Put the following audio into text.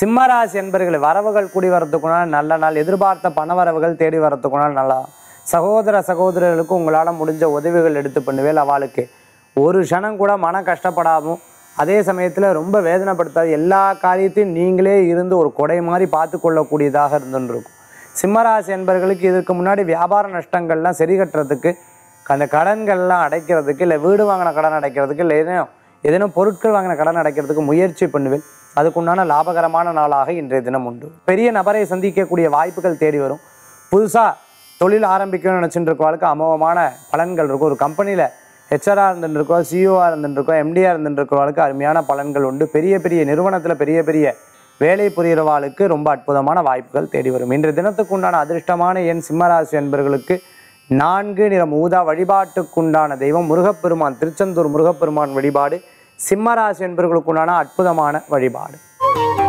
சிம்மராசி என்பர்கள் வரவுகள் கூடி வரத்துக்குனால் நல்ல நாள் எதிர்பார்த்த பணவரவுகள் தேடி வரத்துக்குனால் நல்லா சகோதர சகோதரர்களுக்கு உங்களால் முடிஞ்ச உதவிகள் எடுத்து பண்ணுவேல் அவளுக்கு ஒரு க்ஷணம் கூட மன கஷ்டப்படாமல் அதே சமயத்தில் ரொம்ப வேதனைப்படுத்தாது எல்லா காரியத்தையும் நீங்களே இருந்து ஒரு கொடை மாதிரி பார்த்து கொள்ளக்கூடியதாக இருந்துருக்கும் சிம்மராசி என்பர்களுக்கு இதற்கு முன்னாடி வியாபார நஷ்டங்கள்லாம் சரி கட்டுறதுக்கு அந்த கடன்கள்லாம் அடைக்கிறதுக்கு இல்லை வீடு வாங்கின கடன் அடைக்கிறதுக்கு இல்லை ஏதேனும் ஏதேனும் பொருட்கள் வாங்கின கடன் அடைக்கிறதுக்கு முயற்சி பண்ணுவேன் அதுக்குண்டான லாபகரமான நாளாக இன்றைய தினம் உண்டு பெரிய நபரை சந்திக்கக்கூடிய வாய்ப்புகள் தேடி வரும் புதுசாக தொழில் ஆரம்பிக்கணும்னு நினச்சிட்டு இருக்கவங்களுக்கு அமோகமான பலன்கள் இருக்கும் ஒரு கம்பெனியில் ஹெச்ஆராக இருந்துருக்கோம் சிஓஆ இருந்துருக்கோம் எம்டிஆர் இருந்துருக்கிறவங்களுக்கு அருமையான பலன்கள் உண்டு பெரிய பெரிய நிறுவனத்தில் பெரிய பெரிய வேலை புரிகிறவாளுக்கு ரொம்ப அற்புதமான வாய்ப்புகள் தேடி வரும் இன்றைய தினத்துக்கு உண்டான அதிர்ஷ்டமான என் சிம்மராசி என்பர்களுக்கு நான்கு நிறம் ஊதா வழிபாட்டுக்குண்டான தெய்வம் முருகப்பெருமான் திருச்செந்தூர் முருகப்பெருமான் வழிபாடு சிம்மராசி என்பவர்களுக்குண்டான அற்புதமான வழிபாடு